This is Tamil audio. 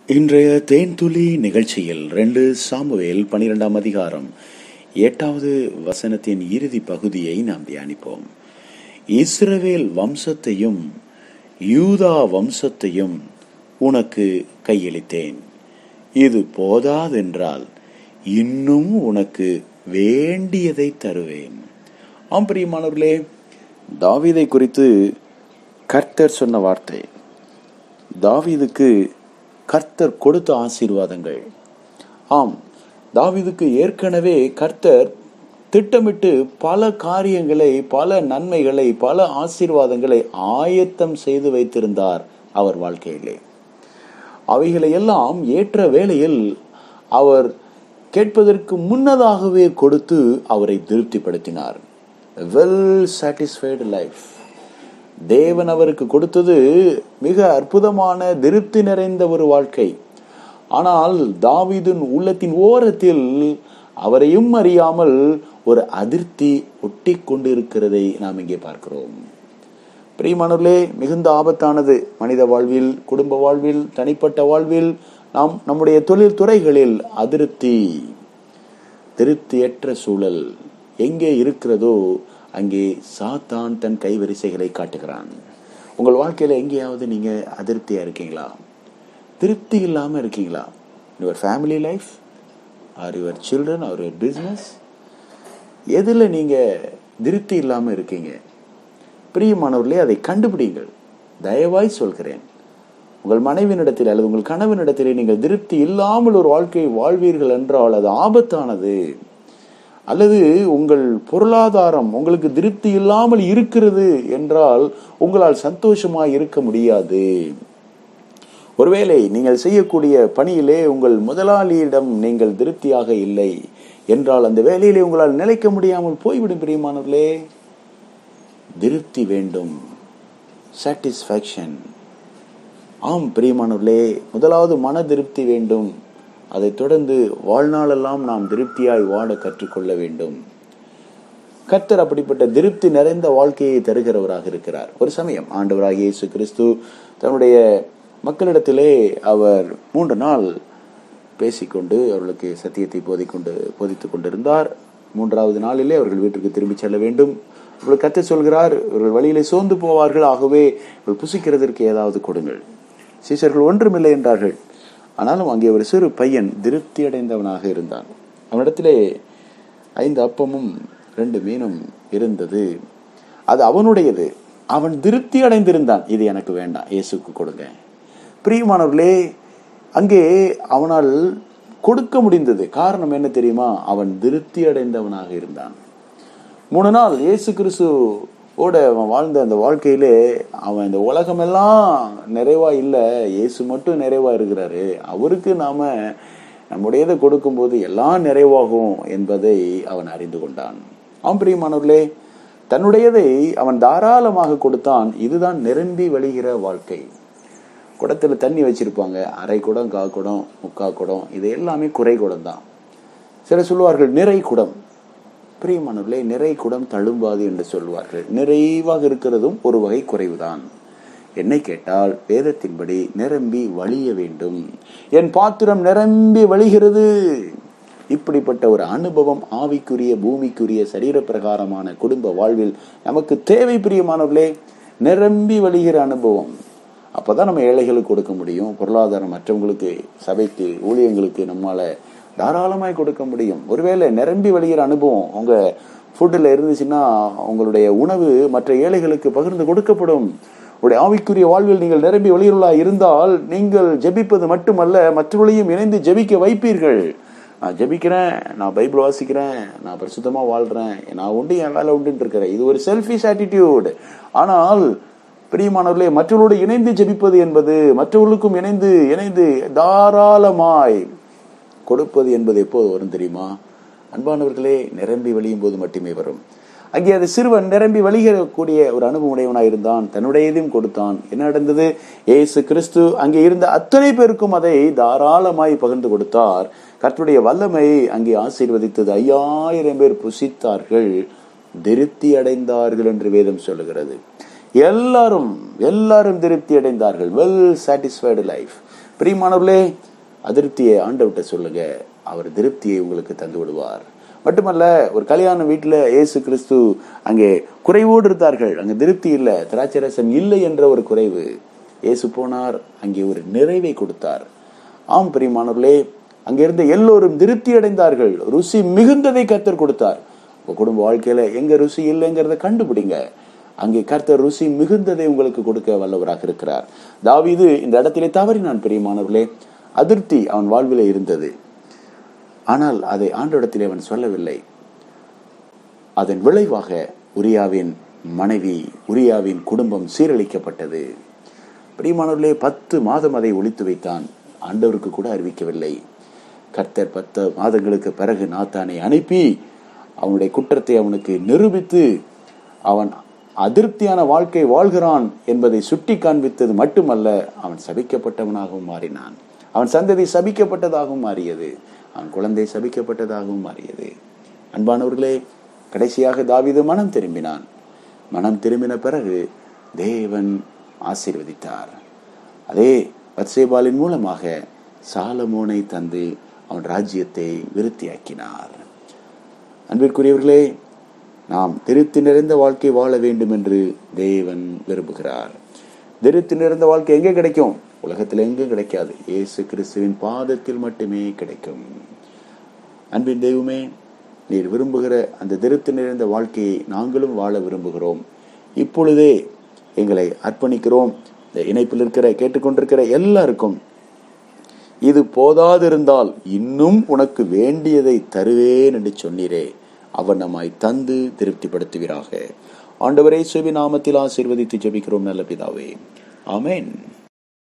இன்றைய தேன்துளி நிகழ்ச்சியில் ரெண்டு சாமுவேல் பனிரெண்டாம் அதிகாரம் எட்டாவது வசனத்தின் இறுதி பகுதியை நாம் தியானிப்போம் இஸ்ரவேல் வம்சத்தையும் யூதா வம்சத்தையும் உனக்கு கையளித்தேன் இது போதாதென்றால் இன்னும் உனக்கு வேண்டியதை தருவேன் ஆம் பிரியமானவர்களே தாவீதை குறித்து கர்த்தர் சொன்ன வார்த்தை தாவீதுக்கு கர்த்தர் கொடுத்த ஆசீர்வாதங்கள் ஆம் தாவீதுக்கு ஏற்கனவே கர்த்தர் திட்டமிட்டு பல காரியங்களை பல நன்மைகளை பல ஆசீர்வாதங்களை ஆயத்தம் செய்து வைத்திருந்தார் அவர் வாழ்க்கையிலே அவைகளை எல்லாம் ஏற்ற வேளையில் அவர் கேட்பதற்கு முன்னதாகவே கொடுத்து அவரை திருப்திப்படுத்தினார் வெல் சாட்டிஸ்ஃபைடு லைஃப் தேவன் அவருக்கு கொடுத்தது மிக அற்புதமான திருப்தி நிறைந்த ஒரு வாழ்க்கை ஆனால் தாவீதின் உள்ளத்தின் ஓரத்தில் அவரையும் அறியாமல் ஒரு அதிருப்தி ஒட்டி கொண்டிருக்கிறதை நாம் இங்கே பார்க்கிறோம் பிரியமானவர்களே மிகுந்த ஆபத்தானது மனித வாழ்வில் குடும்ப வாழ்வில் தனிப்பட்ட வாழ்வில் நாம் நம்முடைய தொழில் துறைகளில் அதிருப்தி திருப்தியற்ற சூழல் எங்கே இருக்கிறதோ அங்கே சாத்தான் தன் கைவரிசைகளை காட்டுகிறான் உங்கள் வாழ்க்கையில எங்கேயாவது நீங்க அதிருப்தியா இருக்கீங்களா திருப்தி இல்லாம இருக்கீங்களா your family life or your children or your business எதுல நீங்க திருப்தி இல்லாம இருக்கீங்க பிரியமானவர்களே அதை கண்டுபிடிங்கள் தயவாய் சொல்கிறேன் உங்கள் மனைவினிடத்தில் அல்லது உங்கள் கணவனிடத்திலே நீங்கள் திருப்தி இல்லாமல் ஒரு வாழ்க்கையை வாழ்வீர்கள் என்றால் அது ஆபத்தானது அல்லது உங்கள் பொருளாதாரம் உங்களுக்கு திருப்தி இல்லாமல் இருக்கிறது என்றால் உங்களால் சந்தோஷமாய் இருக்க முடியாது ஒருவேளை நீங்கள் செய்யக்கூடிய பணியிலே உங்கள் முதலாளியிடம் நீங்கள் திருப்தியாக இல்லை என்றால் அந்த வேலையிலே உங்களால் நிலைக்க முடியாமல் போய்விடும் பிரியமானவர்களே திருப்தி வேண்டும் சாட்டிஸ்ஃபேக்ஷன் ஆம் பிரியமானவர்களே முதலாவது மன திருப்தி வேண்டும் அதைத் தொடர்ந்து வாழ்நாளெல்லாம் நாம் திருப்தியாய் வாழ கற்றுக்கொள்ள வேண்டும் கர்த்தர் அப்படிப்பட்ட திருப்தி நிறைந்த வாழ்க்கையை தருகிறவராக இருக்கிறார் ஒரு சமயம் ஆண்டவராக இயேசு கிறிஸ்து தன்னுடைய மக்களிடத்திலே அவர் மூன்று நாள் பேசிக்கொண்டு அவர்களுக்கு சத்தியத்தை போதிக்கொண்டு போதித்துக் கொண்டிருந்தார் மூன்றாவது நாளிலே அவர்கள் வீட்டிற்கு திரும்பி செல்ல வேண்டும் அவர்கள் கத்த சொல்கிறார் இவர்கள் வழியிலே சோர்ந்து போவார்கள் ஆகவே இவர்கள் புசிக்கிறதற்கு ஏதாவது கொடுங்கள் சீசர்கள் ஒன்றுமில்லை என்றார்கள் ஆனாலும் அங்கே ஒரு சிறு பையன் திருப்தி அடைந்தவனாக இருந்தான் அவனிடத்திலே ஐந்து அப்பமும் ரெண்டு மீனும் இருந்தது அது அவனுடையது அவன் திருப்தி அடைந்திருந்தான் இது எனக்கு வேண்டாம் இயேசுக்கு கொடுங்க பிரியமானவர்களே அங்கே அவனால் கொடுக்க முடிந்தது காரணம் என்ன தெரியுமா அவன் திருப்தி அடைந்தவனாக இருந்தான் மூணு நாள் இயேசு கிறிஸ்து ஓட அவன் வாழ்ந்த அந்த வாழ்க்கையிலே அவன் இந்த உலகமெல்லாம் நிறைவா இல்லை இயேசு மட்டும் நிறைவா இருக்கிறாரு அவருக்கு நாம நம்முடையதை கொடுக்கும்போது எல்லாம் நிறைவாகும் என்பதை அவன் அறிந்து கொண்டான் ஆம் பிரியமானவர்களே தன்னுடையதை அவன் தாராளமாக கொடுத்தான் இதுதான் நிரம்பி வழிகிற வாழ்க்கை குடத்துல தண்ணி வச்சிருப்பாங்க அரை குடம் கா குடம் முக்கா குடம் இது எல்லாமே குறை குடம் தான் சில சொல்லுவார்கள் நிறை குடம் பிரியமானவர்களே நிறை குடம் தழும்பாது என்று சொல்வார்கள் நிறைவாக இருக்கிறதும் ஒரு வகை குறைவுதான் என்னை கேட்டால் வேதத்தின்படி நிரம்பி வழிய வேண்டும் என் பாத்திரம் நிரம்பி வழிகிறது இப்படிப்பட்ட ஒரு அனுபவம் ஆவிக்குரிய பூமிக்குரிய சரீர பிரகாரமான குடும்ப வாழ்வில் நமக்கு தேவை பிரியமானவர்களே நிரம்பி வழிகிற அனுபவம் அப்பதான் நம்ம ஏழைகளுக்கு கொடுக்க முடியும் பொருளாதாரம் மற்றவங்களுக்கு சபைக்கு ஊழியங்களுக்கு நம்மால தாராளமாய் கொடுக்க முடியும் ஒருவேளை நிரம்பி வழிகிற அனுபவம் உங்க ஃபுட்டில் இருந்துச்சுன்னா உங்களுடைய உணவு மற்ற ஏழைகளுக்கு பகிர்ந்து கொடுக்கப்படும் உடைய ஆவிக்குரிய வாழ்வில் நீங்கள் நிரம்பி வழிகளா இருந்தால் நீங்கள் ஜெபிப்பது மட்டுமல்ல மற்றவர்களையும் இணைந்து ஜெபிக்க வைப்பீர்கள் நான் ஜெபிக்கிறேன் நான் பைபிள் வாசிக்கிறேன் நான் பரிசுத்தமா வாழ்றேன் நான் உண்டு என் வேலை உண்டுன்னு இருக்கிறேன் இது ஒரு செல்ஃபிஷ் ஆட்டிடியூட் ஆனால் பிரியமானவர்களே மற்றவர்களோடு இணைந்து ஜெபிப்பது என்பது மற்றவர்களுக்கும் இணைந்து இணைந்து தாராளமாய் கொடுப்பது என்பது எப்போது வரும் தெரியுமா அன்பானவர்களே நிரம்பி வழியும் போது மட்டுமே வரும் அங்கே அது சிறுவன் நிரம்பி வழிகக்கூடிய ஒரு அனுபவம் உடையவனாய் இருந்தான் தன்னுடையதையும் கொடுத்தான் என்ன நடந்தது ஏசு கிறிஸ்து அங்கே இருந்த அத்தனை பேருக்கும் அதை தாராளமாய் பகிர்ந்து கொடுத்தார் கர்த்தருடைய வல்லமை அங்கே ஆசீர்வதித்தது ஐயாயிரம் பேர் புசித்தார்கள் திருப்தி அடைந்தார்கள் என்று வேதம் சொல்லுகிறது எல்லாரும் எல்லாரும் திருப்தி அடைந்தார்கள் வெல் சாட்டிஸ்ஃபைடு லைஃப் பிரியமானவர்களே அதிருப்தியை ஆண்டவர்கிட்ட சொல்லுங்க அவர் திருப்தியை உங்களுக்கு தந்து விடுவார் மட்டுமல்ல ஒரு கல்யாண வீட்டில் இயேசு கிறிஸ்து அங்கே குறைவோடு இருந்தார்கள் அங்கே திருப்தி இல்லை திராட்சை ரசம் இல்லை என்ற ஒரு குறைவு இயேசு போனார் அங்கே ஒரு நிறைவை கொடுத்தார் ஆம் பிரியமானவர்களே அங்கிருந்த எல்லோரும் திருப்தி அடைந்தார்கள் ருசி மிகுந்ததை கத்தர் கொடுத்தார் உங்க குடும்ப வாழ்க்கையில எங்க ருசி இல்லைங்கிறத கண்டுபிடிங்க அங்கே கர்த்தர் ருசி மிகுந்ததை உங்களுக்கு கொடுக்க வல்லவராக இருக்கிறார் தாவீது இந்த இடத்திலே தவறினான் பிரியமானவர்களே அதிருப்தி அவன் வாழ்விலே இருந்தது ஆனால் அதை ஆண்டோடத்திலே அவன் சொல்லவில்லை அதன் விளைவாக உரியாவின் மனைவி உரியாவின் குடும்பம் சீரழிக்கப்பட்டது பிரியமானவர்களே பத்து மாதம் அதை ஒழித்து வைத்தான் ஆண்டவருக்கு கூட அறிவிக்கவில்லை கர்த்தர் பத்து மாதங்களுக்கு பிறகு நாத்தானை அனுப்பி அவனுடைய குற்றத்தை அவனுக்கு நிரூபித்து அவன் அதிருப்தியான வாழ்க்கை வாழ்கிறான் என்பதை சுட்டி காண்பித்தது மட்டுமல்ல அவன் சபிக்கப்பட்டவனாகவும் மாறினான் அவன் சந்ததி சபிக்கப்பட்டதாகவும் மாறியது அவன் குழந்தை சபிக்கப்பட்டதாகவும் மாறியது அன்பானவர்களே கடைசியாக தாவீது மனம் திரும்பினான் மனம் திரும்பின பிறகு தேவன் ஆசீர்வதித்தார் அதே பத்சேபாலின் மூலமாக சாலமோனை தந்து அவன் ராஜ்யத்தை விருத்தியாக்கினார் அன்பிற்குரியவர்களே நாம் திருப்தி நிறைந்த வாழ்க்கை வாழ வேண்டும் என்று தேவன் விரும்புகிறார் திருப்தி நிறைந்த வாழ்க்கை எங்கே கிடைக்கும் உலகத்தில் எங்கும் கிடைக்காது இயேசு கிறிஸ்துவின் பாதத்தில் மட்டுமே கிடைக்கும் அன்பின் தெய்வமே நீர் விரும்புகிற அந்த திருப்தி நிறைந்த வாழ்க்கையை நாங்களும் வாழ விரும்புகிறோம் இப்பொழுதே எங்களை அர்ப்பணிக்கிறோம் இந்த இணைப்பில் இருக்கிற கேட்டுக்கொண்டிருக்கிற எல்லாருக்கும் இது போதாதிருந்தால் இன்னும் உனக்கு வேண்டியதை தருவேன் என்று சொன்னீரே அவர் நம்மை தந்து திருப்திப்படுத்துவீராக ஆண்டவரே சுவி நாமத்தில் ஆசீர்வதித்து ஜெபிக்கிறோம் நல்ல பிதாவே ஆமென்